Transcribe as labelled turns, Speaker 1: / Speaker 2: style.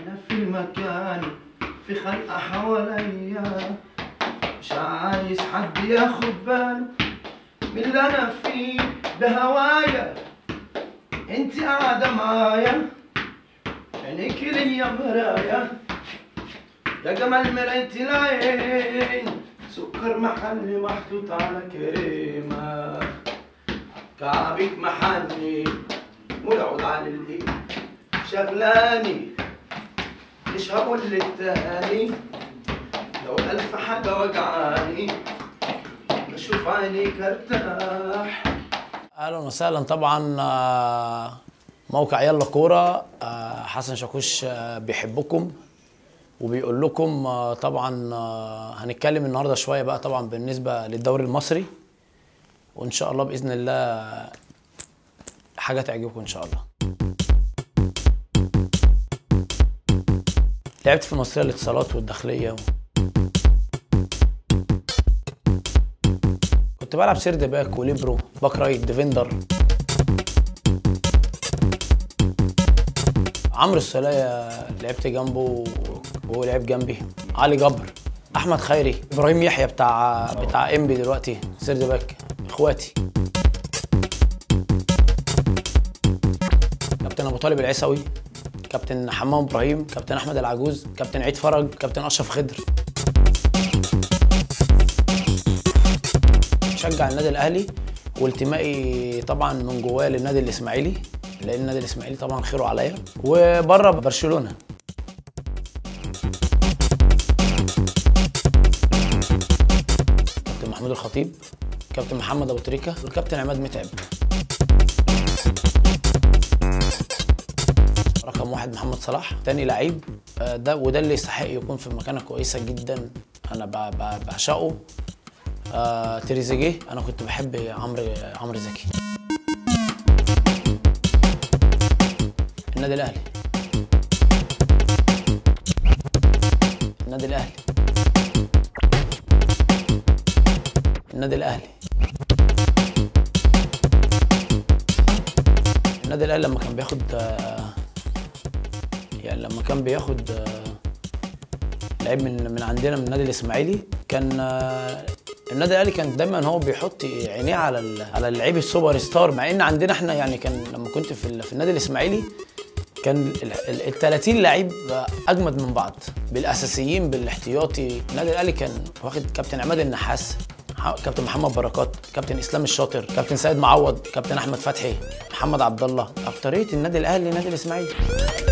Speaker 1: انا في مكاني في خلقة حواليا مش عايز حد ياخد باله من اللي انا فيه بهوايا انت قاعدة معايا عينيك ليا مرايا يا جمال مراية العين سكر محلي محطوط على كريمة كعبك محلي والعود على الايد شغلاني مش هقول لك تاني لو ألف حاجة وجعاني بشوف عينيك ارتاح
Speaker 2: اهلا وسهلا طبعا آه، موقع يلا كوره آه، حسن شاكوش آه، بيحبكم وبيقول لكم آه، طبعا آه، هنتكلم النهارده شويه بقى طبعا بالنسبه للدوري المصري وان شاء الله باذن الله حاجه تعجبكم ان شاء الله لعبت في المصريه الاتصالات والداخليه و... كنت بلعب سيرد باك وليبرو باك رايت ديفندر عمرو السولية لعبت جنبه وهو لعب جنبي علي جبر احمد خيري ابراهيم يحيى بتاع بتاع انبي دلوقتي سيرد باك اخواتي كابتن ابو طالب العيسوي كابتن حمام ابراهيم كابتن احمد العجوز كابتن عيد فرج كابتن اشرف خضر بشجع النادي الاهلي وانتمائي طبعا من جوايا للنادي الاسماعيلي لان النادي الاسماعيلي طبعا خيره عليا وبره برشلونه كابتن محمود الخطيب كابتن محمد ابو تريكه والكابتن عماد متعب رقم واحد محمد صلاح تاني لعيب آه، ده وده اللي يستحق يكون في مكانه كويسه جدا انا ب- ب- بعشقه آه، تريزيجيه انا كنت بحب عمرو عمرو زكي النادي الاهلي النادي الاهلي النادي الاهلي النادي الاهلي لما كان بياخد آه، يعني لما كان بياخد آه، لعيب من من عندنا من النادي الاسماعيلي كان آه، النادي الاهلي كان دايما هو بيحط عينيه على ال- على اللعيب السوبر ستار مع ان عندنا احنا يعني كان لما كنت في ال- في النادي الاسماعيلي كان ال 30 لعيب اجمد من بعض بالاساسيين بالاحتياطي النادي الاهلي كان واخد كابتن عماد النحاس ح- كابتن محمد بركات كابتن اسلام الشاطر كابتن سيد معوض كابتن احمد فتحي محمد عبد الله اكتريه النادي الاهلي النادي الاسماعيلي